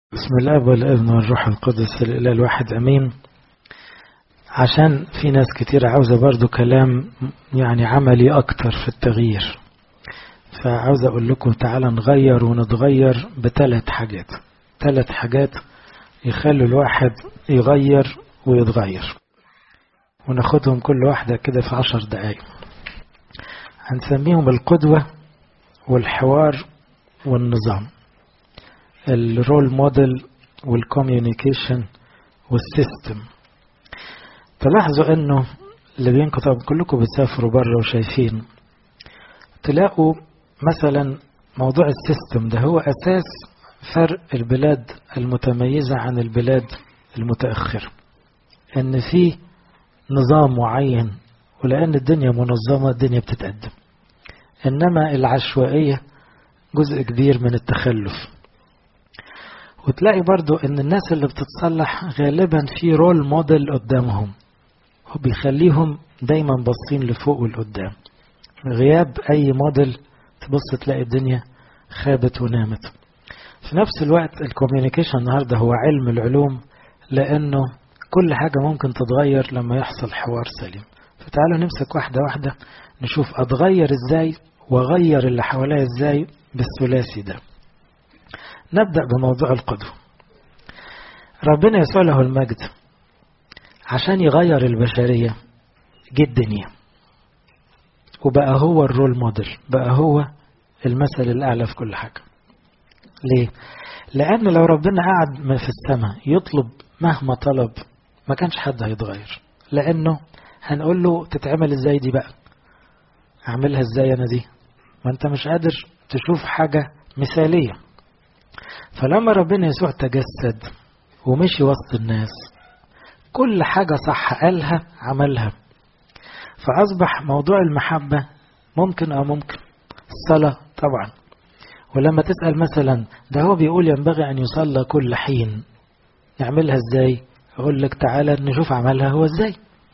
بسم الله والابن والروح القدس الإله الواحد أمين عشان في ناس كتير عاوزة برضو كلام يعني عملي أكتر في التغيير فعاوز أقول لكم تعالى نغير ونتغير بثلاث حاجات ثلاث حاجات يخلوا الواحد يغير ويتغير وناخدهم كل واحدة كده في عشر دقايق هنسميهم القدوة والحوار والنظام الرول موديل والكوميونيكيشن والسيستم تلاحظوا انه اللي بينكم طبعا كلكم بتسافروا بره وشايفين تلاقوا مثلا موضوع السيستم ده هو اساس فرق البلاد المتميزة عن البلاد المتأخرة ان في نظام معين ولأن الدنيا منظمة الدنيا بتتقدم إنما العشوائية جزء كبير من التخلف وتلاقي برضو ان الناس اللي بتتصلح غالبا في رول موديل قدامهم وبيخليهم دايما باصين لفوق ولقدام غياب اي موديل تبص تلاقي الدنيا خابت ونامت في نفس الوقت الكوميونيكيشن النهارده هو علم العلوم لانه كل حاجة ممكن تتغير لما يحصل حوار سليم فتعالوا نمسك واحدة واحدة نشوف اتغير ازاي واغير اللي حواليا ازاي بالثلاثي ده نبدأ بموضوع القدوة ربنا يسوع له المجد عشان يغير البشرية جه الدنيا وبقى هو الرول موديل بقى هو المثل الأعلى في كل حاجة ليه؟ لأن لو ربنا قعد في السماء يطلب مهما طلب ما كانش حد هيتغير لأنه هنقول له تتعمل ازاي دي بقى اعملها ازاي انا دي ما انت مش قادر تشوف حاجة مثالية فلما ربنا يسوع تجسد ومشي وسط الناس كل حاجة صح قالها عملها فأصبح موضوع المحبة ممكن أو ممكن الصلاة طبعا ولما تسأل مثلا ده هو بيقول ينبغي أن يصلى كل حين نعملها ازاي أقول لك تعالى نشوف عملها هو ازاي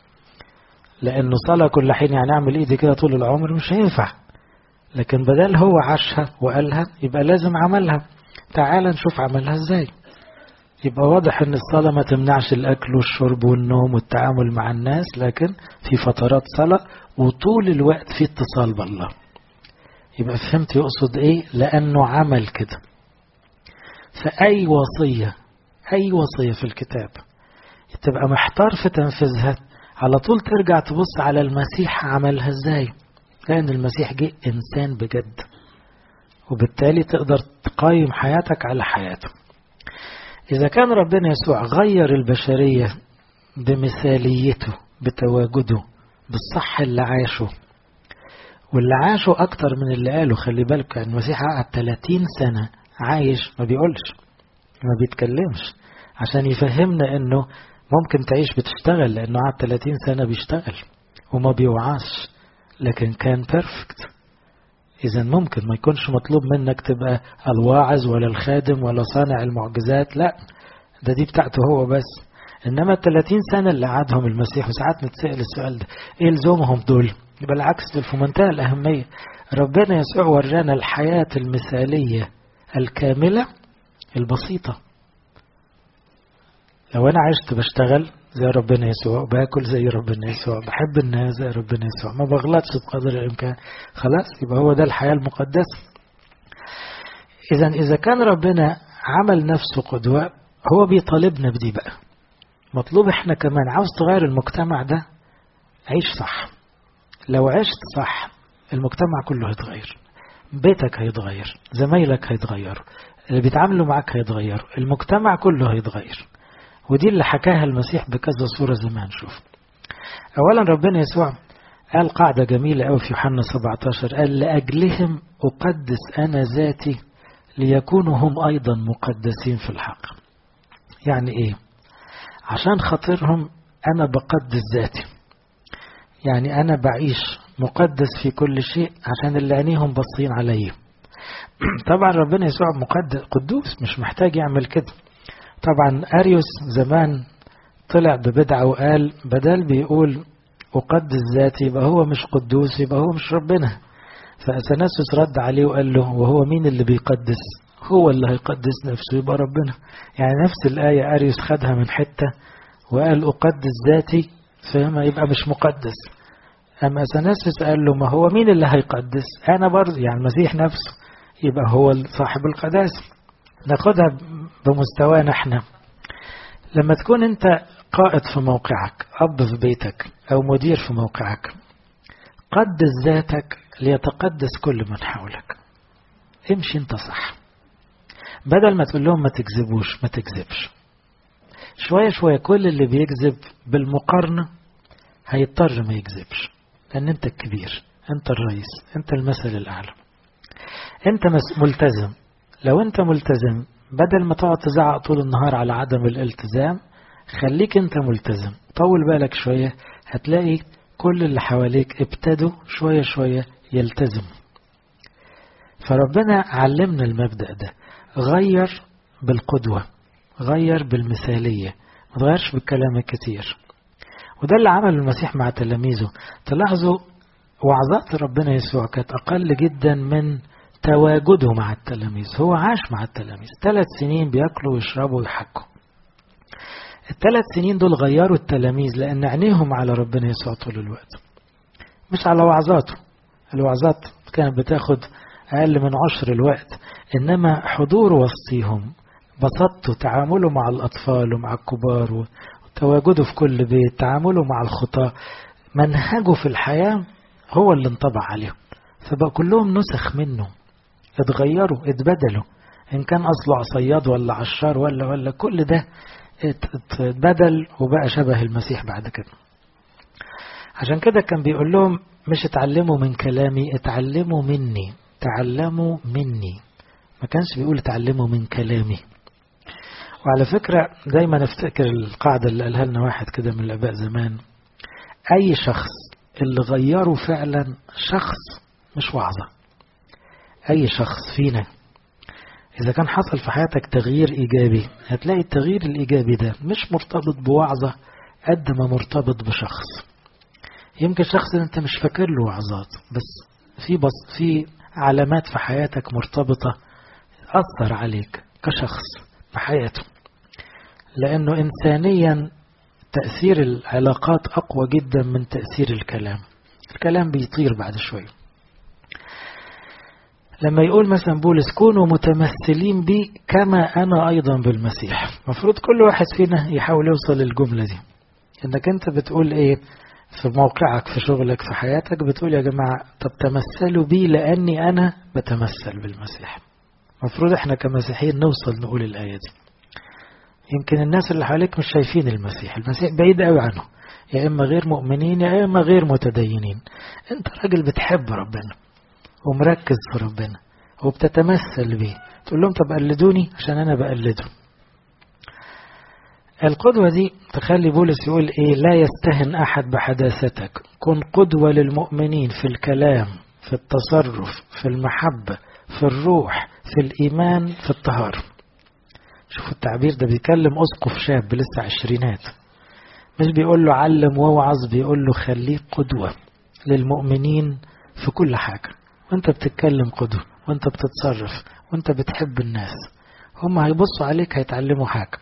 لأنه صلاة كل حين يعني أعمل إيدي كده طول العمر مش هينفع لكن بدل هو عاشها وقالها يبقى لازم عملها تعال نشوف عملها ازاي يبقى واضح ان الصلاة ما تمنعش الاكل والشرب والنوم والتعامل مع الناس لكن في فترات صلاة وطول الوقت في اتصال بالله يبقى فهمت يقصد ايه لانه عمل كده فاي وصية اي وصية في الكتاب تبقى محتار في تنفيذها على طول ترجع تبص على المسيح عملها ازاي لان المسيح جه انسان بجد وبالتالي تقدر تقيم حياتك على حياته إذا كان ربنا يسوع غير البشرية بمثاليته بتواجده بالصح اللي عاشه واللي عاشه أكتر من اللي قاله خلي بالك المسيح قعد 30 سنة عايش ما بيقولش ما بيتكلمش عشان يفهمنا انه ممكن تعيش بتشتغل لانه قعد 30 سنة بيشتغل وما بيوعاش لكن كان بيرفكت إذا ممكن ما يكونش مطلوب منك تبقى الواعظ ولا الخادم ولا صانع المعجزات لا ده دي بتاعته هو بس إنما ال 30 سنة اللي قعدهم المسيح وساعات نتسأل السؤال ده إيه لزومهم دول؟ يبقى العكس دول في منتهى الأهمية ربنا يسوع ورانا الحياة المثالية الكاملة البسيطة لو أنا عشت بشتغل زي ربنا يسوع باكل زي ربنا يسوع بحب الناس زي ربنا يسوع ما بغلطش بقدر الامكان خلاص يبقى هو ده الحياه المقدسه اذا اذا كان ربنا عمل نفسه قدوه هو بيطالبنا بدي بقى مطلوب احنا كمان عاوز تغير المجتمع ده عيش صح لو عشت صح المجتمع كله هيتغير بيتك هيتغير زمايلك هيتغيروا اللي بيتعاملوا معاك هيتغيروا المجتمع كله هيتغير ودي اللي حكاها المسيح بكذا صورة زي ما هنشوف أولا ربنا يسوع قال قاعدة جميلة أوي في يوحنا 17 قال لأجلهم أقدس أنا ذاتي ليكونوا هم أيضا مقدسين في الحق يعني إيه عشان خاطرهم أنا بقدس ذاتي يعني أنا بعيش مقدس في كل شيء عشان اللي عينيهم باصين عليا طبعا ربنا يسوع مقدس قدوس مش محتاج يعمل كده طبعا أريوس زمان طلع ببدعة وقال بدل بيقول أقدس ذاتي يبقى هو مش قدوس يبقى هو مش ربنا فأثناسوس رد عليه وقال له وهو مين اللي بيقدس هو اللي هيقدس نفسه يبقى ربنا يعني نفس الآية أريوس خدها من حتة وقال أقدس ذاتي فما يبقى مش مقدس أما أثناسيس قال له ما هو مين اللي هيقدس أنا برضه يعني المسيح نفسه يبقى هو صاحب القداسة ناخدها بمستوانا احنا لما تكون انت قائد في موقعك أب في بيتك أو مدير في موقعك قدس ذاتك ليتقدس كل من حولك امشي انت صح بدل ما تقول لهم ما تكذبوش ما تكذبش شوية شوية كل اللي بيكذب بالمقارنة هيضطر ما يكذبش لأن أنت الكبير أنت الرئيس أنت المثل الأعلى أنت ملتزم لو أنت ملتزم بدل ما تقعد تزعق طول النهار على عدم الالتزام خليك أنت ملتزم طول بالك شوية هتلاقي كل اللي حواليك ابتدوا شوية شوية يلتزموا فربنا علمنا المبدأ ده غير بالقدوة غير بالمثالية ما تغيرش بالكلام الكتير وده اللي عمله المسيح مع تلاميذه تلاحظوا وعظات ربنا يسوع كانت أقل جدا من تواجده مع التلاميذ هو عاش مع التلاميذ ثلاث سنين بياكلوا ويشربوا ويحكوا الثلاث سنين دول غيروا التلاميذ لأن عينيهم على ربنا يسوع طول الوقت مش على وعظاته الوعظات كانت بتاخد أقل من عشر الوقت إنما حضور وسطيهم بسطته تعامله مع الأطفال ومع الكبار وتواجده في كل بيت تعامله مع الخطاة منهجه في الحياة هو اللي انطبع عليهم فبقى كلهم نسخ منه اتغيروا اتبدلوا إن كان أصله صياد ولا عشار ولا ولا كل ده اتبدل وبقى شبه المسيح بعد كده عشان كده كان بيقول لهم مش اتعلموا من كلامي اتعلموا مني تعلموا مني ما كانش بيقول اتعلموا من كلامي وعلى فكرة دايما افتكر القاعدة اللي قالها لنا واحد كده من الآباء زمان أي شخص اللي غيره فعلا شخص مش وعظة أي شخص فينا إذا كان حصل في حياتك تغيير إيجابي هتلاقي التغيير الإيجابي ده مش مرتبط بوعظة قد ما مرتبط بشخص يمكن شخص أنت مش فاكر له وعظات بس في بس في علامات في حياتك مرتبطة أثر عليك كشخص في حياته لأنه إنسانيا تأثير العلاقات أقوى جدا من تأثير الكلام الكلام بيطير بعد شوية لما يقول مثلا بولس كونوا متمثلين بي كما أنا أيضا بالمسيح مفروض كل واحد فينا يحاول يوصل للجملة دي إنك أنت بتقول إيه في موقعك في شغلك في حياتك بتقول يا جماعة طب تمثلوا بي لأني أنا بتمثل بالمسيح مفروض إحنا كمسيحيين نوصل نقول الآية دي يمكن الناس اللي حواليك مش شايفين المسيح المسيح بعيد قوي عنه يا إما غير مؤمنين يا إما غير متدينين أنت راجل بتحب ربنا ومركز في ربنا وبتتمثل بيه تقول لهم طب قلدوني عشان أنا بقلده القدوة دي تخلي بولس يقول إيه لا يستهن أحد بحداثتك كن قدوة للمؤمنين في الكلام في التصرف في المحبة في الروح في الإيمان في الطهارة شوفوا التعبير ده بيكلم أسقف شاب لسه عشرينات مش بيقول له علم ووعظ بيقول له خليك قدوة للمؤمنين في كل حاجة وانت بتتكلم قدوة وانت بتتصرف وانت بتحب الناس هم هيبصوا عليك هيتعلموا حاجة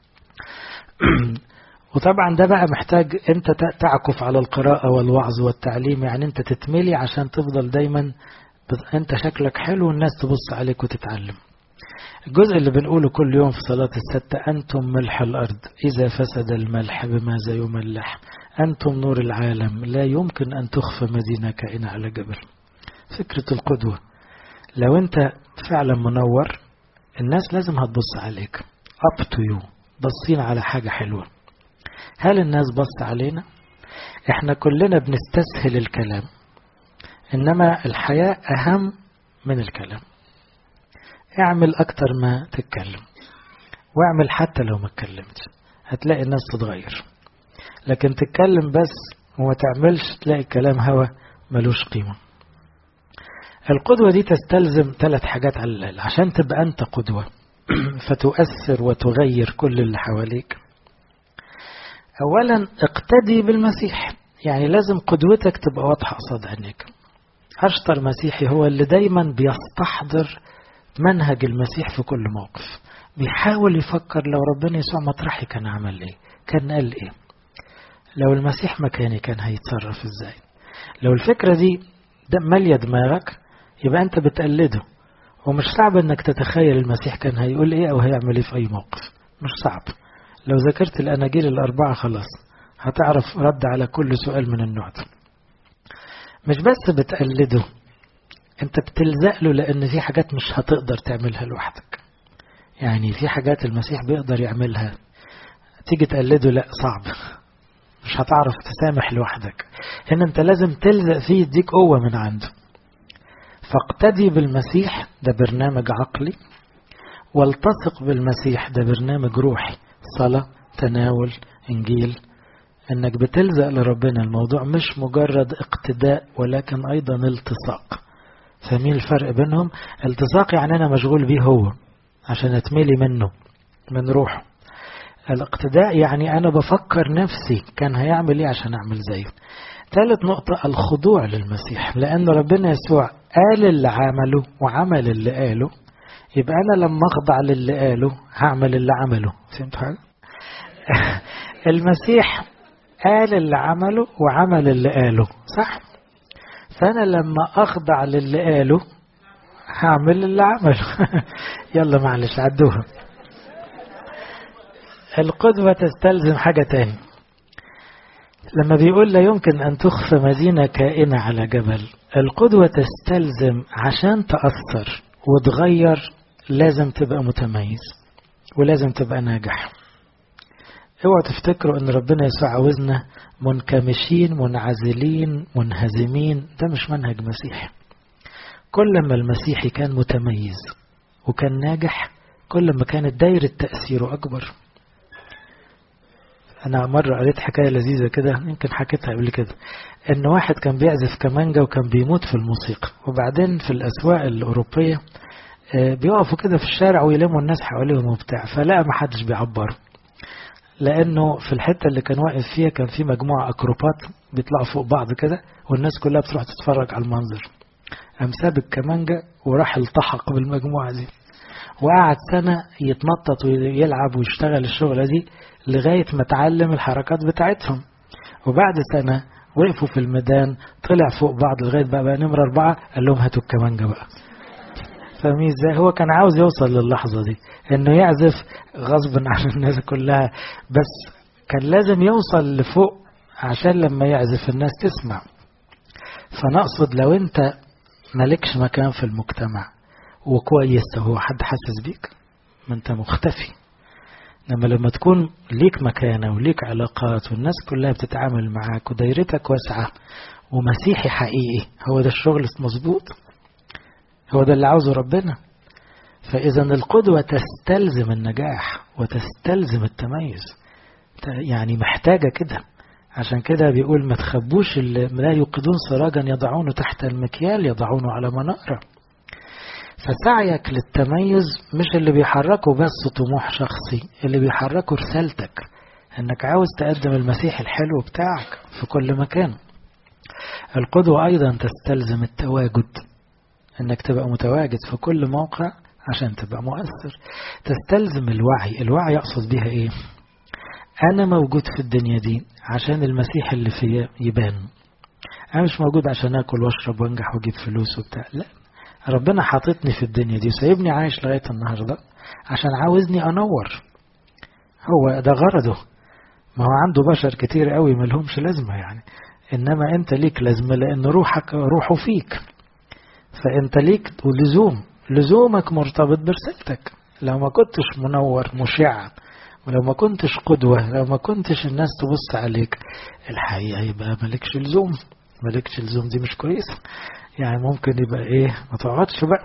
وطبعا ده بقى محتاج انت تعكف على القراءة والوعظ والتعليم يعني انت تتملي عشان تفضل دايما انت شكلك حلو والناس تبص عليك وتتعلم الجزء اللي بنقوله كل يوم في صلاة الستة أنتم ملح الأرض إذا فسد الملح بماذا يملح أنتم نور العالم لا يمكن أن تخفى مدينة كائن على جبل فكرة القدوة لو أنت فعلا منور الناس لازم هتبص عليك up to you بصين على حاجة حلوة هل الناس بص علينا احنا كلنا بنستسهل الكلام انما الحياة اهم من الكلام اعمل اكتر ما تتكلم واعمل حتى لو ما اتكلمتش هتلاقي الناس تتغير لكن تتكلم بس وما تعملش تلاقي الكلام هوا ملوش قيمة القدوة دي تستلزم ثلاث حاجات على الأقل عشان تبقى أنت قدوة فتؤثر وتغير كل اللي حواليك أولا اقتدي بالمسيح يعني لازم قدوتك تبقى واضحة قصاد عينيك أشطر مسيحي هو اللي دايما بيستحضر منهج المسيح في كل موقف بيحاول يفكر لو ربنا يسوع مطرحي كان عمل ايه كان قال ايه لو المسيح مكاني كان هيتصرف ازاي لو الفكرة دي ده مالية دماغك يبقى انت بتقلده ومش صعب انك تتخيل المسيح كان هيقول ايه او هيعمل ايه في اي موقف مش صعب لو ذاكرت الاناجيل الاربعة خلاص هتعرف رد على كل سؤال من النوع ده مش بس بتقلده انت بتلزق له لان في حاجات مش هتقدر تعملها لوحدك يعني في حاجات المسيح بيقدر يعملها تيجي تقلده لا صعب مش هتعرف تسامح لوحدك هنا انت لازم تلزق فيه يديك قوة من عنده فاقتدي بالمسيح ده برنامج عقلي والتصق بالمسيح ده برنامج روحي صلاة تناول انجيل انك بتلزق لربنا الموضوع مش مجرد اقتداء ولكن ايضا التصاق فاهمين الفرق بينهم التصاق يعني انا مشغول بيه هو عشان اتملي منه من روحه الاقتداء يعني انا بفكر نفسي كان هيعمل ايه عشان اعمل زيه ثالث نقطة الخضوع للمسيح لأن ربنا يسوع قال اللي عمله وعمل اللي قاله يبقى أنا لما أخضع للي قاله هعمل اللي عمله فهمت حاجة؟ المسيح قال اللي عمله وعمل اللي قاله صح؟ فأنا لما أخضع للي قاله هعمل اللي عمله يلا معلش عدوها القدوة تستلزم حاجة تاني لما بيقول لا يمكن أن تخفى مدينة كائنة على جبل القدوة تستلزم عشان تأثر وتغير لازم تبقى متميز ولازم تبقى ناجح اوعوا تفتكروا ان ربنا يسوع عاوزنا منكمشين منعزلين منهزمين ده مش منهج مسيحي كل ما المسيحي كان متميز وكان ناجح كل ما كانت دايرة تأثيره أكبر أنا مرة قريت حكاية لذيذة كده يمكن حكيتها قبل كده إن واحد كان بيعزف كمانجا وكان بيموت في الموسيقى وبعدين في الأسواق الأوروبية بيقفوا كده في الشارع ويلموا الناس حواليهم وبتاع فلقى ما حدش بيعبره لأنه في الحتة اللي كان واقف فيها كان في مجموعة أكروبات بيطلعوا فوق بعض كده والناس كلها بتروح تتفرج على المنظر قام ساب الكمانجا وراح التحق بالمجموعة دي وقعد سنة يتنطط ويلعب ويشتغل الشغلة دي لغاية ما اتعلم الحركات بتاعتهم وبعد سنة وقفوا في الميدان طلع فوق بعض لغاية بقى, بقى نمرة أربعة قال لهم هاتوا الكمانجا بقى فاهمين ازاي هو كان عاوز يوصل للحظة دي انه يعزف غصب عن الناس كلها بس كان لازم يوصل لفوق عشان لما يعزف الناس تسمع فنقصد لو انت مالكش مكان في المجتمع وكويس هو حد حاسس بيك ما انت مختفي لما لما تكون ليك مكانة وليك علاقات والناس كلها بتتعامل معاك ودايرتك واسعة ومسيحي حقيقي هو ده الشغل مظبوط هو ده اللي عاوزه ربنا فإذا القدوة تستلزم النجاح وتستلزم التميز يعني محتاجة كده عشان كده بيقول ما تخبوش اللي لا يوقدون سراجا يضعونه تحت المكيال يضعونه على منارة فسعيك للتميز مش اللي بيحركه بس طموح شخصي اللي بيحركه رسالتك انك عاوز تقدم المسيح الحلو بتاعك في كل مكان القدوة ايضا تستلزم التواجد انك تبقى متواجد في كل موقع عشان تبقى مؤثر تستلزم الوعي الوعي يقصد بها ايه انا موجود في الدنيا دي عشان المسيح اللي فيا يبان انا مش موجود عشان اكل واشرب وانجح واجيب فلوس وبتاع لا ربنا حاططني في الدنيا دي وسايبني عايش لغايه النهارده عشان عاوزني انور هو ده غرضه ما هو عنده بشر كتير قوي ملهمش لازمه يعني انما انت ليك لازمه لان روحك روحه فيك فانت ليك لزوم لزومك مرتبط برسالتك لو ما كنتش منور مشع ولو ما كنتش قدوة لو ما كنتش الناس تبص عليك الحقيقة يبقى مالكش لزوم مالكش لزوم دي مش كويسة يعني ممكن يبقى ايه ما تقعدش بقى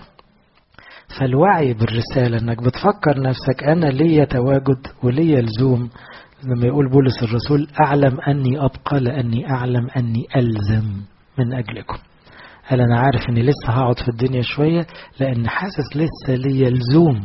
فالوعي بالرسالة انك بتفكر نفسك انا ليا تواجد وليا لزوم لما يقول بولس الرسول اعلم اني ابقى لاني اعلم اني الزم من اجلكم قال انا عارف اني لسه هقعد في الدنيا شوية لان حاسس لسه ليا لزوم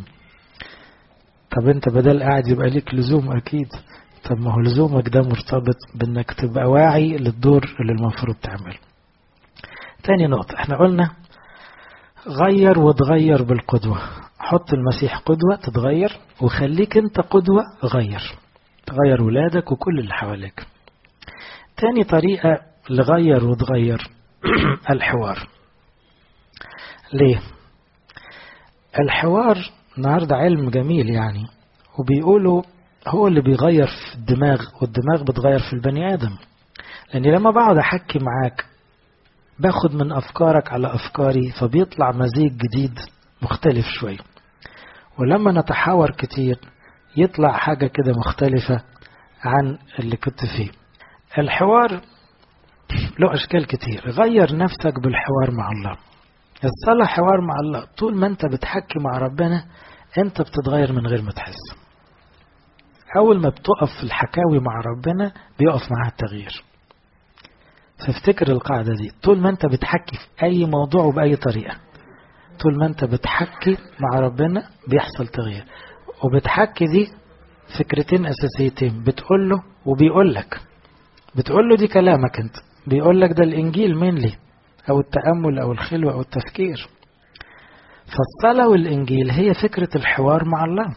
طب انت بدل قاعد يبقى ليك لزوم اكيد طب ما هو لزومك ده مرتبط بانك تبقى واعي للدور اللي المفروض تعمله تاني نقطة احنا قلنا غير وتغير بالقدوة حط المسيح قدوة تتغير وخليك انت قدوة غير تغير ولادك وكل اللي حواليك تاني طريقة لغير وتغير الحوار ليه الحوار النهاردة علم جميل يعني وبيقولوا هو اللي بيغير في الدماغ والدماغ بتغير في البني آدم لأني لما بقعد أحكي معاك باخد من أفكارك على أفكاري فبيطلع مزيج جديد مختلف شوي ولما نتحاور كتير يطلع حاجة كده مختلفة عن اللي كنت فيه الحوار له أشكال كتير غير نفسك بالحوار مع الله الصلاة حوار مع الله طول ما أنت بتحكي مع ربنا أنت بتتغير من غير ما تحس أول ما بتقف في الحكاوي مع ربنا بيقف معها التغيير فافتكر القاعدة دي طول ما أنت بتحكي في أي موضوع وبأي طريقة طول ما أنت بتحكي مع ربنا بيحصل تغيير وبتحكي دي فكرتين أساسيتين بتقول له وبيقول لك بتقول له دي كلامك أنت بيقول لك ده الإنجيل مين لي أو التأمل أو الخلوة أو التفكير فالصلاة والإنجيل هي فكرة الحوار مع الله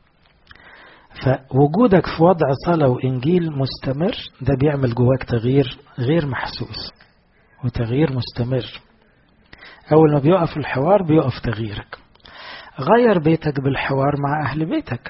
فوجودك في وضع صلاة وإنجيل مستمر ده بيعمل جواك تغيير غير محسوس وتغيير مستمر أول ما بيقف الحوار بيقف تغييرك غير بيتك بالحوار مع أهل بيتك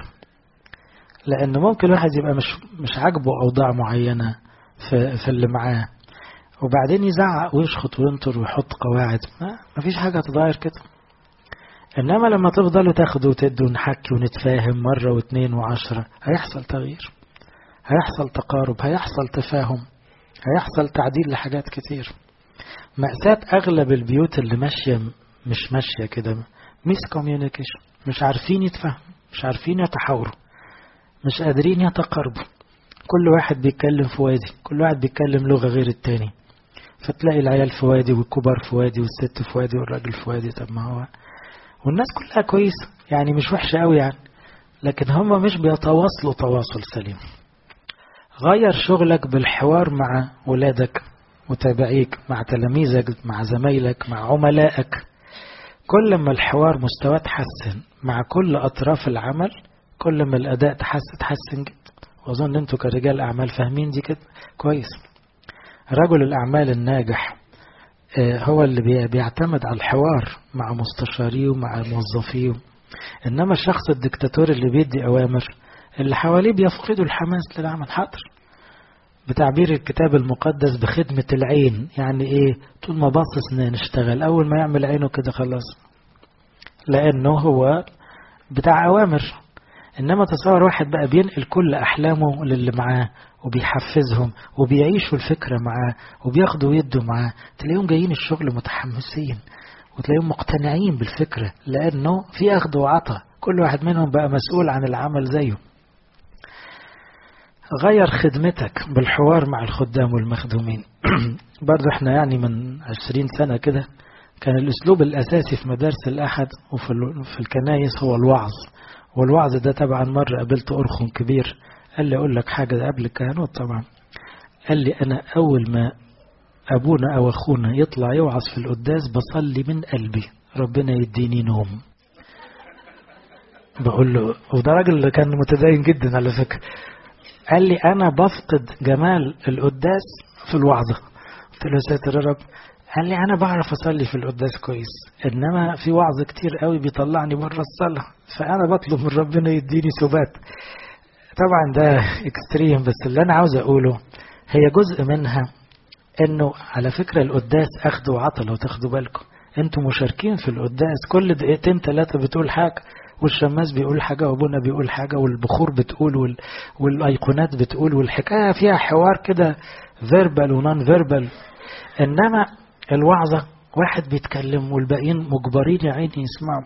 لأن ممكن واحد يبقى مش مش عاجبه أوضاع معينة في, في اللي معاه وبعدين يزعق ويشخط وينطر ويحط قواعد ما مفيش حاجة هتتغير كده إنما لما تفضلوا تاخدوا وتدوا ونحكي ونتفاهم مرة واثنين وعشرة هيحصل تغيير هيحصل تقارب هيحصل تفاهم هيحصل تعديل لحاجات كتير مأساة أغلب البيوت اللي ماشية مش ماشية كده ميس كوميونيكيشن مش عارفين يتفهموا مش عارفين يتحاوروا مش قادرين يتقاربوا كل واحد بيتكلم في وادي كل واحد بيتكلم لغة غير التاني فتلاقي العيال في وادي والكبار في وادي والست في وادي والراجل في وادي طب ما هو والناس كلها كويسة يعني مش وحشة قوي يعني لكن هم مش بيتواصلوا تواصل سليم غير شغلك بالحوار مع ولادك متابعيك مع تلاميذك مع زمايلك مع عملائك كل ما الحوار مستواه تحسن مع كل أطراف العمل كل ما الأداء تحسن تحسن جدا وأظن أنتوا كرجال أعمال فاهمين دي كده كويس رجل الأعمال الناجح هو اللي بيعتمد على الحوار مع مستشاريه ومع موظفيه إنما الشخص الدكتاتور اللي بيدي أوامر اللي حواليه بيفقدوا الحماس للعمل حاضر بتعبير الكتاب المقدس بخدمة العين يعني ايه طول ما باصص نشتغل اول ما يعمل عينه كده خلاص لانه هو بتاع اوامر انما تصور واحد بقى بينقل كل احلامه للي معاه وبيحفزهم وبيعيشوا الفكرة معاه وبياخدوا ويدوا معاه تلاقيهم جايين الشغل متحمسين وتلاقيهم مقتنعين بالفكرة لانه في اخذ وعطى كل واحد منهم بقى مسؤول عن العمل زيه غير خدمتك بالحوار مع الخدام والمخدومين برضو احنا يعني من عشرين سنة كده كان الأسلوب الأساسي في مدارس الأحد وفي في الكنايس هو الوعظ والوعظ ده طبعا مرة قابلت أرخم كبير قال لي أقول لك حاجة قبل الكهنوت طبعا قال لي أنا أول ما أبونا أو أخونا يطلع يوعظ في القداس بصلي من قلبي ربنا يديني نوم بقول له وده راجل كان متدين جدا على فكرة قال لي أنا بفقد جمال القداس في الوعظة قلت له ساتر يا رب قال لي أنا بعرف أصلي في القداس كويس إنما في وعظ كتير قوي بيطلعني بره الصلاة فأنا بطلب من ربنا يديني ثبات طبعا ده اكستريم بس اللي أنا عاوز أقوله هي جزء منها إنه على فكرة القداس أخد وعطى لو تاخدوا بالكم أنتوا مشاركين في القداس كل دقيقتين ثلاثة بتقول حاجة والشماس بيقول حاجة وابونا بيقول حاجة والبخور بتقول وال... والأيقونات بتقول والحكاية فيها حوار كده فيربال ونون فيربال إنما الوعظة واحد بيتكلم والباقيين مجبرين يا عيني يسمعوا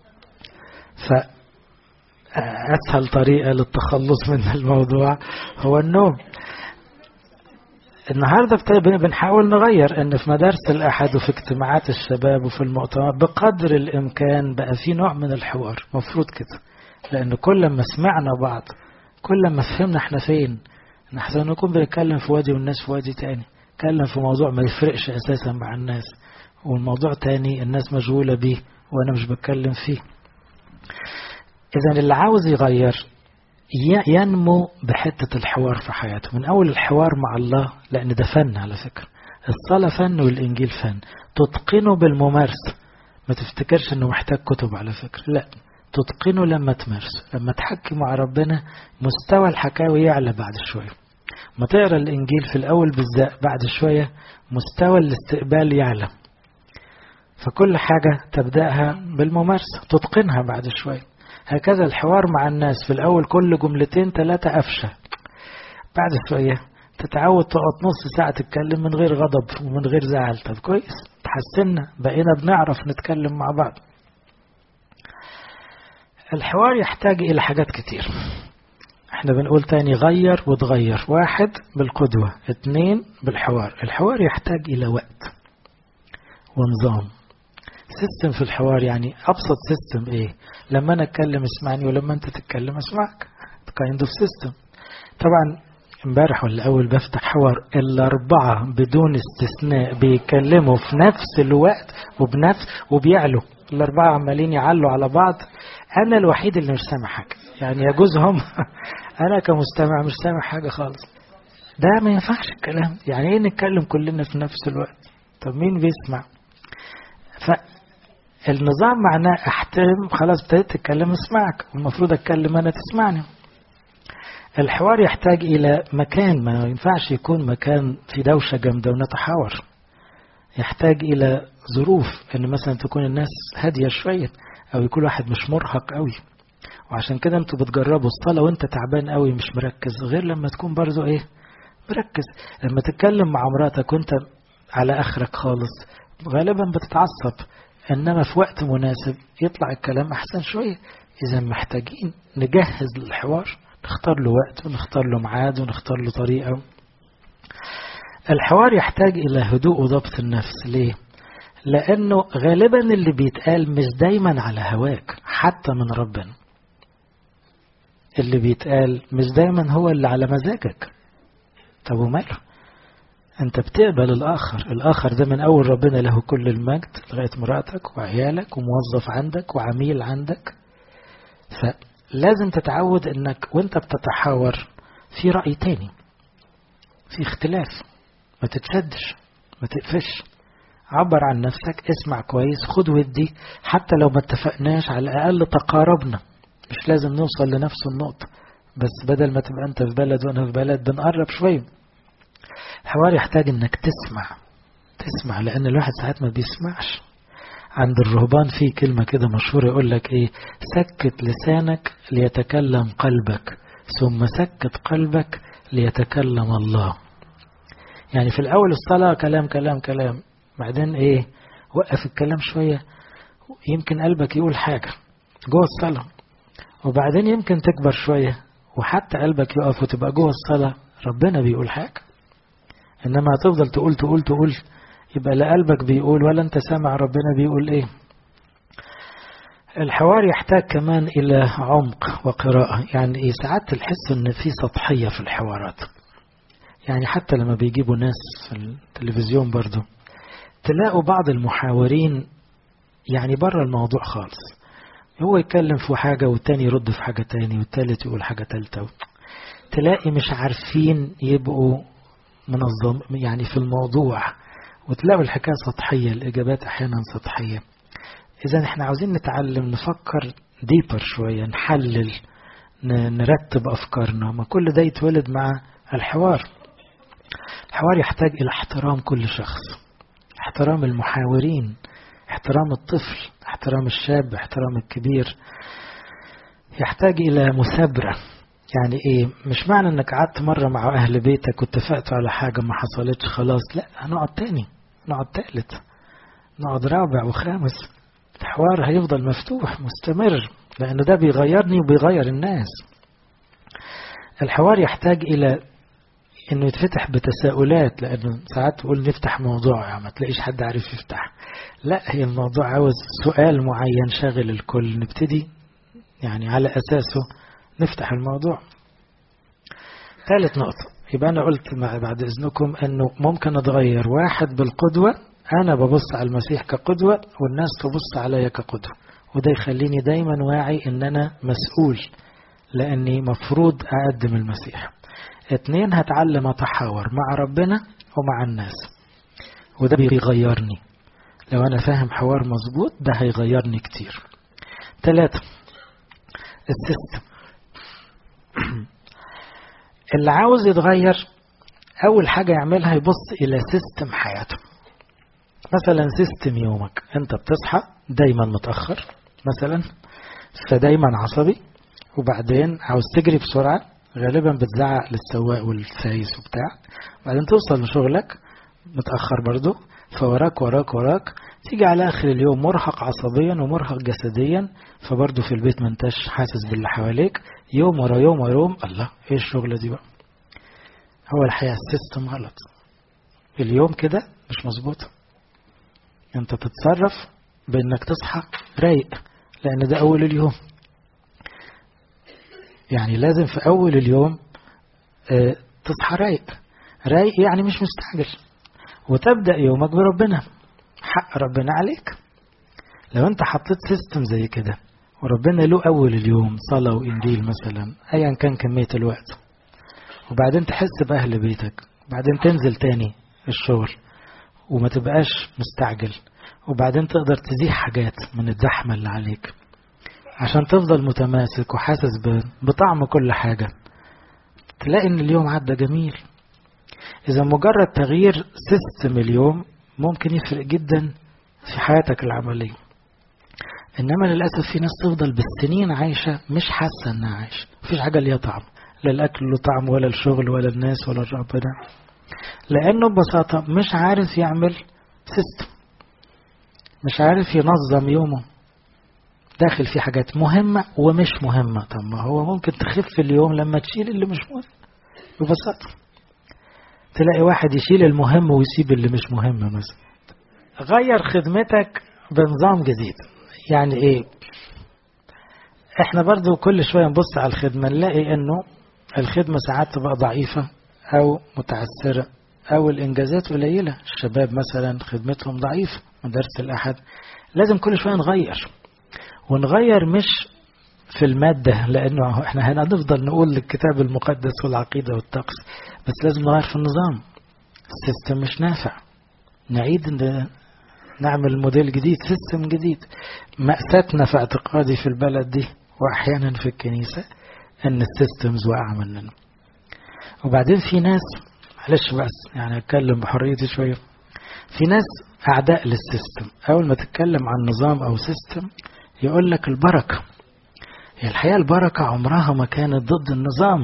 فأسهل طريقة للتخلص من الموضوع هو النوم النهارده بنحاول نغير ان في مدارس الاحد وفي اجتماعات الشباب وفي المؤتمرات بقدر الامكان بقى في نوع من الحوار مفروض كده لان كل ما سمعنا بعض كل ما فهمنا احنا فين احسن نكون بنتكلم في وادي والناس في وادي تاني نتكلم في موضوع ما يفرقش اساسا مع الناس والموضوع تاني الناس مشغولة بيه وأنا مش بتكلم فيه إذا اللي عاوز يغير ينمو بحتة الحوار في حياته من أول الحوار مع الله لأن ده فن على فكرة الصلاة فن والإنجيل فن تتقنه بالممارسة ما تفتكرش أنه محتاج كتب على فكرة لا تتقنه لما تمارسه لما تحكي مع ربنا مستوى الحكاوي يعلى بعد شوية ما تقرا الإنجيل في الأول بالذات بعد شوية مستوى الاستقبال يعلى فكل حاجة تبدأها بالممارسة تتقنها بعد شوية هكذا الحوار مع الناس في الأول كل جملتين ثلاثة أفشى بعد شوية تتعود تقعد نص ساعة تتكلم من غير غضب ومن غير زعل طب كويس تحسنا بقينا بنعرف نتكلم مع بعض الحوار يحتاج إلى حاجات كتير احنا بنقول تاني غير وتغير واحد بالقدوة اتنين بالحوار الحوار يحتاج إلى وقت ونظام سيستم في الحوار يعني أبسط سيستم إيه لما أنا أتكلم اسمعني ولما أنت تتكلم أسمعك kind of system طبعا امبارح ولا أول بفتح حوار الأربعة بدون استثناء بيتكلموا في نفس الوقت وبنفس وبيعلوا الأربعة عمالين يعلوا على بعض أنا الوحيد اللي مش سامع حاجة يعني يجوز هم أنا كمستمع مش سامع حاجة خالص ده ما ينفعش الكلام يعني إيه نتكلم كلنا في نفس الوقت طب مين بيسمع فالنظام معناه احترم خلاص ابتديت تتكلم اسمعك المفروض اتكلم انا تسمعني الحوار يحتاج الى مكان ما ينفعش يكون مكان في دوشه جامده ونتحاور يحتاج الى ظروف ان مثلا تكون الناس هاديه شويه او يكون واحد مش مرهق قوي وعشان كده انتوا بتجربوا الصلاه وانت تعبان قوي مش مركز غير لما تكون برضه ايه مركز لما تتكلم مع مراتك وانت على اخرك خالص غالبا بتتعصب انما في وقت مناسب يطلع الكلام احسن شويه اذا محتاجين نجهز للحوار نختار له وقت ونختار له ميعاد ونختار له طريقه الحوار يحتاج الى هدوء وضبط النفس ليه لانه غالبا اللي بيتقال مش دايما على هواك حتى من ربنا اللي بيتقال مش دايما هو اللي على مزاجك طب وماله انت بتقبل الاخر الاخر ده من اول ربنا له كل المجد لغايه مراتك وعيالك وموظف عندك وعميل عندك فلازم تتعود انك وانت بتتحاور في راي تاني في اختلاف ما تتشدش ما تقفش عبر عن نفسك اسمع كويس خد ودي حتى لو ما اتفقناش على الاقل تقاربنا مش لازم نوصل لنفس النقطه بس بدل ما تبقى انت في بلد وانا في بلد بنقرب شويه الحوار يحتاج انك تسمع تسمع لان الواحد ساعات ما بيسمعش عند الرهبان في كلمة كده مشهورة يقول لك ايه سكت لسانك ليتكلم قلبك ثم سكت قلبك ليتكلم الله يعني في الاول الصلاة كلام كلام كلام بعدين ايه وقف الكلام شوية يمكن قلبك يقول حاجة جوه الصلاة وبعدين يمكن تكبر شوية وحتى قلبك يقف وتبقى جوه الصلاة ربنا بيقول حاجة انما هتفضل تقول تقول تقول يبقى لا قلبك بيقول ولا انت سامع ربنا بيقول ايه الحوار يحتاج كمان الى عمق وقراءة يعني ايه ساعات تحس ان في سطحية في الحوارات يعني حتى لما بيجيبوا ناس في التلفزيون برضو تلاقوا بعض المحاورين يعني بره الموضوع خالص هو يتكلم في حاجة والتاني يرد في حاجة تاني والتالت يقول حاجة تالتة تلاقي مش عارفين يبقوا منظم يعني في الموضوع وتلاقوا الحكاية سطحية الإجابات أحيانا سطحية إذا إحنا عاوزين نتعلم نفكر ديبر شوية نحلل نرتب أفكارنا ما كل ده يتولد مع الحوار الحوار يحتاج إلى احترام كل شخص احترام المحاورين احترام الطفل احترام الشاب احترام الكبير يحتاج إلى مثابرة يعني ايه مش معنى انك قعدت مرة مع اهل بيتك واتفقتوا على حاجة ما حصلتش خلاص لا هنقعد تاني نقعد تالت نقعد رابع وخامس الحوار هيفضل مفتوح مستمر لانه ده بيغيرني وبيغير الناس الحوار يحتاج الى انه يتفتح بتساؤلات لانه ساعات تقول نفتح موضوع يعني ما تلاقيش حد عارف يفتح لا هي الموضوع عاوز سؤال معين شاغل الكل نبتدي يعني على اساسه نفتح الموضوع ثالث نقطة يبقى أنا قلت بعد إذنكم أنه ممكن أتغير واحد بالقدوة أنا ببص على المسيح كقدوة والناس تبص عليا كقدوة وده يخليني دايما واعي ان انا مسؤول لاني مفروض اقدم المسيح اتنين هتعلم اتحاور مع ربنا ومع الناس وده بيغيرني لو انا فاهم حوار مظبوط ده هيغيرني كتير ثلاثة السيستم اللي عاوز يتغير اول حاجة يعملها يبص الى سيستم حياته مثلا سيستم يومك انت بتصحى دايما متأخر مثلا فدايما عصبي وبعدين عاوز تجري بسرعة غالبا بتزعق للسواق والسايس وبتاع بعدين توصل لشغلك متأخر برضو فوراك وراك وراك تيجي على آخر اليوم مرهق عصبيا ومرهق جسديا فبرضو في البيت ما انتش حاسس باللي حواليك يوم ورا يوم ورا يوم الله ايه الشغلة دي بقى هو الحقيقة السيستم غلط اليوم كده مش مظبوط انت تتصرف بانك تصحى رايق لان ده اول اليوم يعني لازم في اول اليوم اه تصحى رايق رايق يعني مش مستعجل وتبدأ يومك بربنا حق ربنا عليك لو انت حطيت سيستم زي كده وربنا له اول اليوم صلاة وانجيل مثلا ايا كان كمية الوقت وبعدين تحس باهل بيتك وبعدين تنزل تاني الشغل وما تبقاش مستعجل وبعدين تقدر تزيح حاجات من الزحمة اللي عليك عشان تفضل متماسك وحاسس بطعم كل حاجة تلاقي ان اليوم عدى جميل اذا مجرد تغيير سيستم اليوم ممكن يفرق جدا في حياتك العملية انما للأسف في ناس تفضل بالسنين عايشة مش حاسة انها عايشة مفيش حاجة ليها طعم لا الاكل له طعم ولا الشغل ولا الناس ولا ربنا لانه ببساطة مش عارف يعمل سيستم مش عارف ينظم يومه داخل في حاجات مهمة ومش مهمة طب ما هو ممكن تخف اليوم لما تشيل اللي مش مهم ببساطة تلاقي واحد يشيل المهم ويسيب اللي مش مهم مثلا غير خدمتك بنظام جديد يعني ايه احنا برضو كل شوية نبص على الخدمة نلاقي انه الخدمة ساعات تبقى ضعيفة او متعثرة او الانجازات قليلة الشباب مثلا خدمتهم ضعيفة مدارس الاحد لازم كل شوية نغير ونغير مش في المادة لأنه احنا هنفضل نقول للكتاب المقدس والعقيدة والطقس بس لازم نغير في النظام السيستم مش نافع نعيد نعمل موديل جديد سيستم جديد مأساتنا في اعتقادي في البلد دي وأحيانا في الكنيسة أن السيستمز واقعة مننا وبعدين في ناس معلش بس يعني أتكلم بحريتي شوية في ناس أعداء للسيستم أول ما تتكلم عن نظام أو سيستم يقول لك البركة هي الحقيقة البركة عمرها ما كانت ضد النظام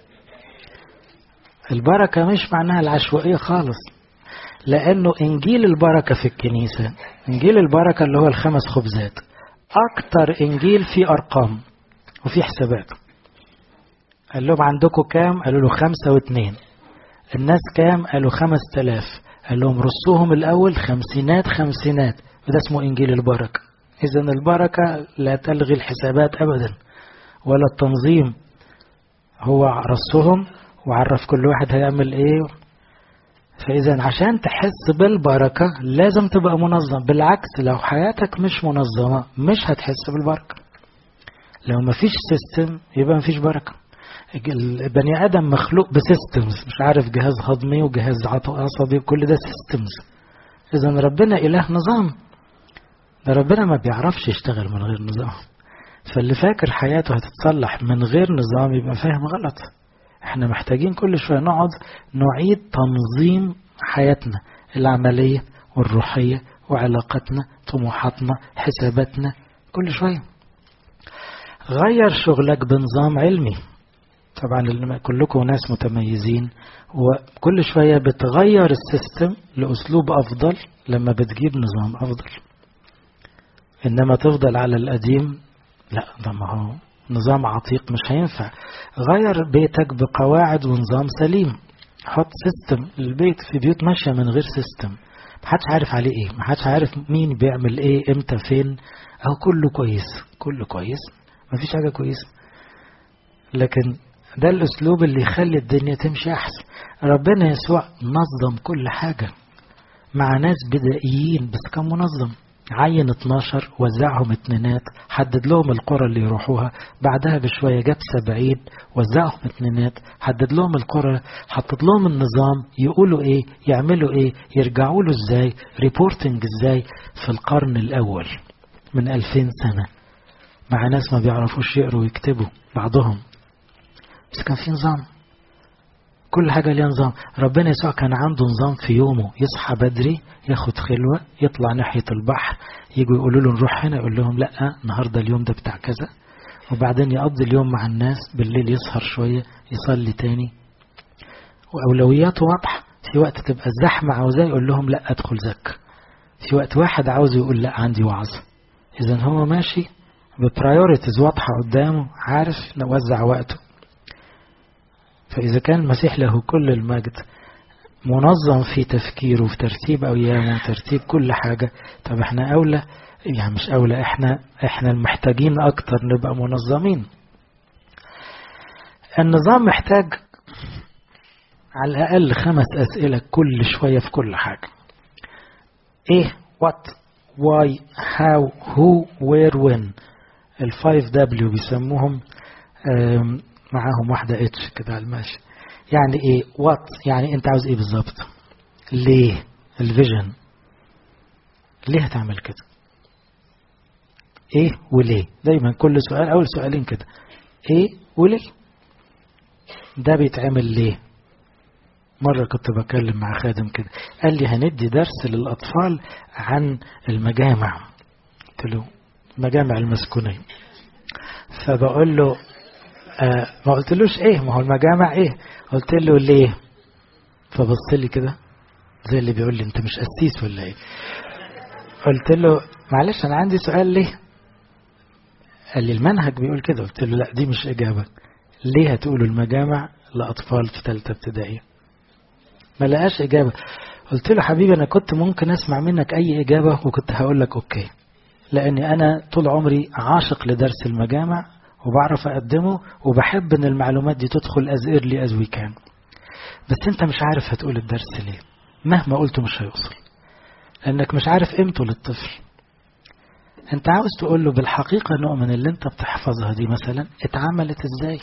البركة مش معناها العشوائية خالص لأنه إنجيل البركة في الكنيسة إنجيل البركة اللي هو الخمس خبزات أكتر إنجيل فيه أرقام وفيه حسابات قال لهم عندكم كام قالوا له خمسة واثنين الناس كام قالوا خمس تلاف قال لهم رصوهم الأول خمسينات خمسينات وده اسمه إنجيل البركة إذا البركة لا تلغي الحسابات أبدا ولا التنظيم هو رصهم وعرف كل واحد هيعمل إيه فإذا عشان تحس بالبركة لازم تبقى منظم بالعكس لو حياتك مش منظمة مش هتحس بالبركة لو مفيش سيستم يبقى مفيش بركة البني آدم مخلوق بسيستمز مش عارف جهاز هضمي وجهاز عصبي كل ده سيستمز إذا ربنا إله نظام ده ربنا ما بيعرفش يشتغل من غير نظام فاللي فاكر حياته هتتصلح من غير نظام يبقى فاهم غلط احنا محتاجين كل شوية نقعد نعيد تنظيم حياتنا العملية والروحية وعلاقتنا طموحاتنا حساباتنا كل شوية غير شغلك بنظام علمي طبعا كلكم ناس متميزين وكل شوية بتغير السيستم لأسلوب أفضل لما بتجيب نظام أفضل إنما تفضل على القديم لا ده ما هو نظام عتيق مش هينفع غير بيتك بقواعد ونظام سليم حط سيستم للبيت في بيوت ماشية من غير سيستم محدش عارف عليه ايه محدش عارف مين بيعمل ايه امتى فين او كله كويس كله كويس مفيش حاجة كويسة لكن ده الاسلوب اللي يخلي الدنيا تمشي احسن ربنا يسوع نظم كل حاجة مع ناس بدائيين بس كان منظم عين 12 وزعهم اتنينات حدد لهم القرى اللي يروحوها بعدها بشوية جاب 70 وزعهم اتنينات حدد لهم القرى حطت لهم النظام يقولوا ايه يعملوا ايه يرجعوا له ازاي ريبورتنج ازاي في القرن الاول من 2000 سنة مع ناس ما بيعرفوش يقروا ويكتبوا بعضهم بس كان في نظام كل حاجة ليها نظام ربنا يسوع كان عنده نظام في يومه يصحى بدري ياخد خلوة يطلع ناحية البحر يجوا يقولوا له نروح هنا يقول لهم لا النهاردة اليوم ده بتاع كذا وبعدين يقضي اليوم مع الناس بالليل يسهر شوية يصلي تاني وأولوياته واضحة في وقت تبقى الزحمة عاوزاه يقول لهم لا أدخل زك في وقت واحد عاوز يقول لا عندي وعظ إذا هو ماشي ببرايورتيز واضحة قدامه عارف نوزع وقته فإذا كان المسيح له كل المجد منظم في تفكيره في ترتيب أيامه وترتيب كل حاجة طب احنا أولى يعني مش أولى احنا احنا المحتاجين أكتر نبقى منظمين النظام محتاج على الأقل خمس أسئلة كل شوية في كل حاجة إيه what why how who where when الفايف دبليو بيسموهم معاهم واحدة اتش كده على الماشي يعني ايه وات يعني انت عاوز ايه بالظبط ليه الفيجن ليه هتعمل كده ايه وليه دايما كل سؤال اول سؤالين كده ايه وليه ده بيتعمل ليه مرة كنت بكلم مع خادم كده قال لي هندي درس للأطفال عن المجامع قلت له المجامع المسكونية فبقول له آه ما قلتلوش ايه ما هو المجامع ايه قلت له ليه فبص لي كده زي اللي بيقول لي انت مش قسيس ولا ايه قلت له معلش انا عندي سؤال ليه قال لي المنهج بيقول كده قلت له لا دي مش اجابه ليه هتقولوا المجامع لاطفال في ثالثه ابتدائي ما لقاش اجابه قلت له حبيبي انا كنت ممكن اسمع منك اي اجابه وكنت هقول لك اوكي لاني انا طول عمري عاشق لدرس المجامع وبعرف أقدمه وبحب إن المعلومات دي تدخل as early as we can بس أنت مش عارف هتقول الدرس ليه مهما قلته مش هيوصل لأنك مش عارف قيمته للطفل أنت عاوز تقول له بالحقيقة نؤمن اللي أنت بتحفظها دي مثلا اتعملت إزاي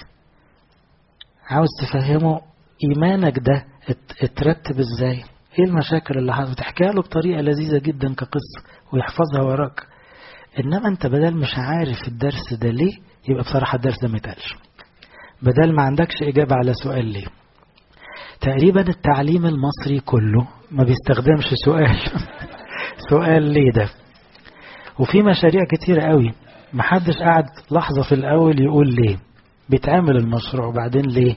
عاوز تفهمه إيمانك ده اترتب إزاي إيه المشاكل اللي حصلت تحكيها له بطريقة لذيذة جدا كقصة ويحفظها وراك إنما أنت بدل مش عارف الدرس ده ليه يبقى بصراحة الدرس ده ما يتقالش بدل ما عندكش إجابة على سؤال ليه تقريبا التعليم المصري كله ما بيستخدمش سؤال سؤال ليه ده وفي مشاريع كتيرة قوي محدش قاعد لحظة في الأول يقول ليه بيتعمل المشروع وبعدين ليه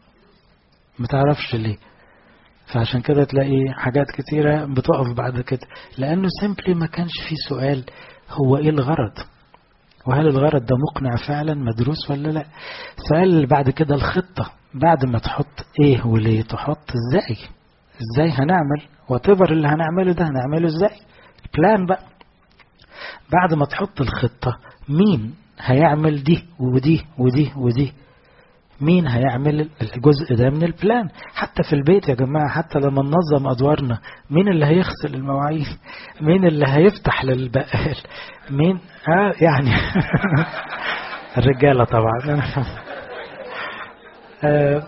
ما تعرفش ليه فعشان كده تلاقي حاجات كتيرة بتقف بعد كده لأنه سيمبلي ما كانش في سؤال هو إيه الغرض وهل الغرض ده مقنع فعلا مدروس ولا لا السؤال اللي بعد كده الخطة بعد ما تحط ايه وليه تحط ازاي ازاي هنعمل وتبر اللي هنعمله ده هنعمله ازاي بلان بقى بعد ما تحط الخطة مين هيعمل دي ودي ودي ودي مين هيعمل الجزء ده من البلان حتى في البيت يا جماعة حتى لما ننظم أدوارنا مين اللي هيغسل المواعين مين اللي هيفتح للبقال مين آه يعني الرجالة طبعا آه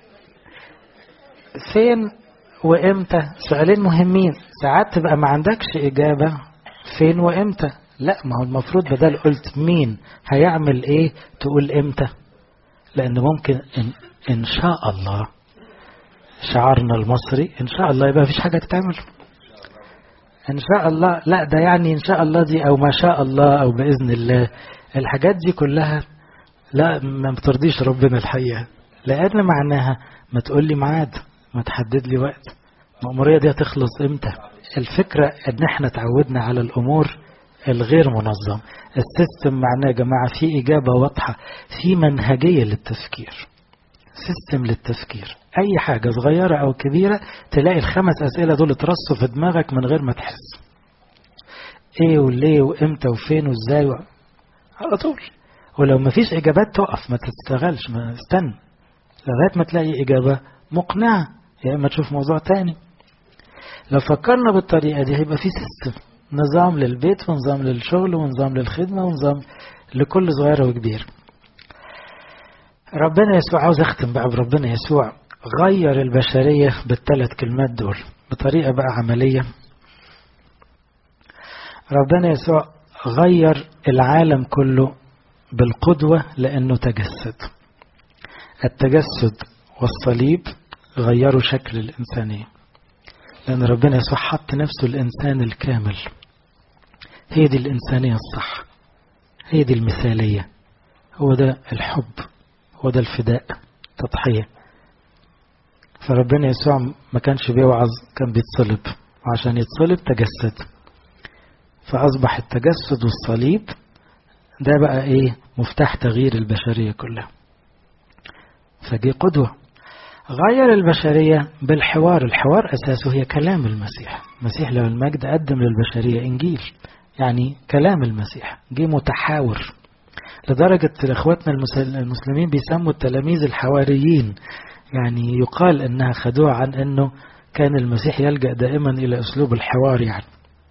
فين وامتى سؤالين مهمين ساعات تبقى ما عندكش إجابة فين وامتى لا ما هو المفروض بدل قلت مين هيعمل ايه تقول امتى لأن ممكن إن, إن شاء الله شعارنا المصري إن شاء الله يبقى فيش حاجة تتعمل إن شاء الله لا ده يعني إن شاء الله دي أو ما شاء الله أو بإذن الله الحاجات دي كلها لا ما بترضيش ربنا الحقيقة لأن معناها ما تقول لي ميعاد ما تحدد لي وقت المأمورية دي هتخلص إمتى الفكرة إن إحنا تعودنا على الأمور الغير منظم السيستم معناه يا جماعة في إجابة واضحة في منهجية للتفكير سيستم للتفكير أي حاجة صغيرة أو كبيرة تلاقي الخمس أسئلة دول اترصوا في دماغك من غير ما تحس إيه وليه وإمتى وفين وإزاي و... على طول ولو ما فيش إجابات تقف ما تستغلش ما استنى لغاية ما تلاقي إجابة مقنعة يا إما تشوف موضوع تاني لو فكرنا بالطريقة دي هيبقى في سيستم نظام للبيت ونظام للشغل ونظام للخدمة ونظام لكل صغيرة وكبير ربنا يسوع عاوز اختم بقى بربنا يسوع غير البشرية بالثلاث كلمات دول بطريقة بقى عملية ربنا يسوع غير العالم كله بالقدوة لأنه تجسد التجسد والصليب غيروا شكل الإنسانية لأن ربنا يسوع حط نفسه الإنسان الكامل هي دي الإنسانية الصح هي دي المثالية هو ده الحب هو ده الفداء تضحية فربنا يسوع ما كانش بيوعظ كان بيتصلب وعشان يتصلب تجسد فأصبح التجسد والصليب ده بقى ايه مفتاح تغيير البشرية كلها فدي قدوة غير البشرية بالحوار الحوار أساسه هي كلام المسيح المسيح له المجد قدم للبشرية إنجيل يعني كلام المسيح جه متحاور لدرجة إخواتنا المسلمين بيسموا التلاميذ الحواريين يعني يقال إنها خدوع عن إنه كان المسيح يلجأ دائما إلى أسلوب الحوار يعني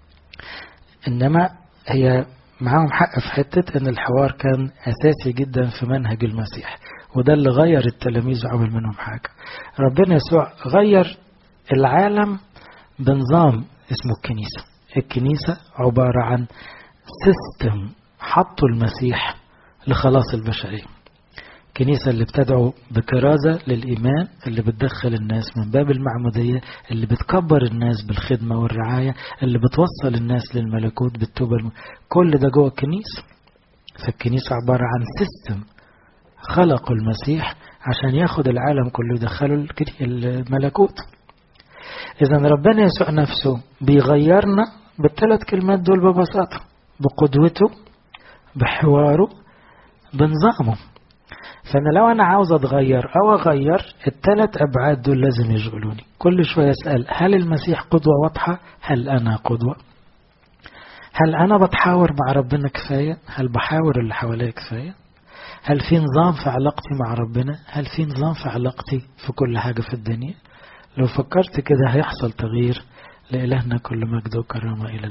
إنما هي معاهم حق في حتة إن الحوار كان أساسي جدا في منهج المسيح وده اللي غير التلاميذ وعمل منهم حاجة ربنا يسوع غير العالم بنظام اسمه الكنيسة الكنيسة عبارة عن سيستم حطوا المسيح لخلاص البشرية الكنيسة اللي بتدعو بكرازة للإيمان اللي بتدخل الناس من باب المعمودية اللي بتكبر الناس بالخدمة والرعاية اللي بتوصل الناس للملكوت بالتوبة الم... كل ده جوه الكنيسة فالكنيسة عبارة عن سيستم خلقوا المسيح عشان ياخد العالم كله يدخله الملكوت إذا ربنا يسوع نفسه بيغيرنا بالثلاث كلمات دول ببساطة بقدوته بحواره بنظامه فأنا لو أنا عاوز أتغير أو أغير الثلاث أبعاد دول لازم يشغلوني كل شوية أسأل هل المسيح قدوة واضحة هل أنا قدوة هل أنا بتحاور مع ربنا كفاية هل بحاور اللي حواليا كفاية هل في نظام في علاقتي مع ربنا هل في نظام في علاقتي في كل حاجة في الدنيا لو فكرت كده هيحصل تغيير لإلهنا كل مجد وكرامة إلى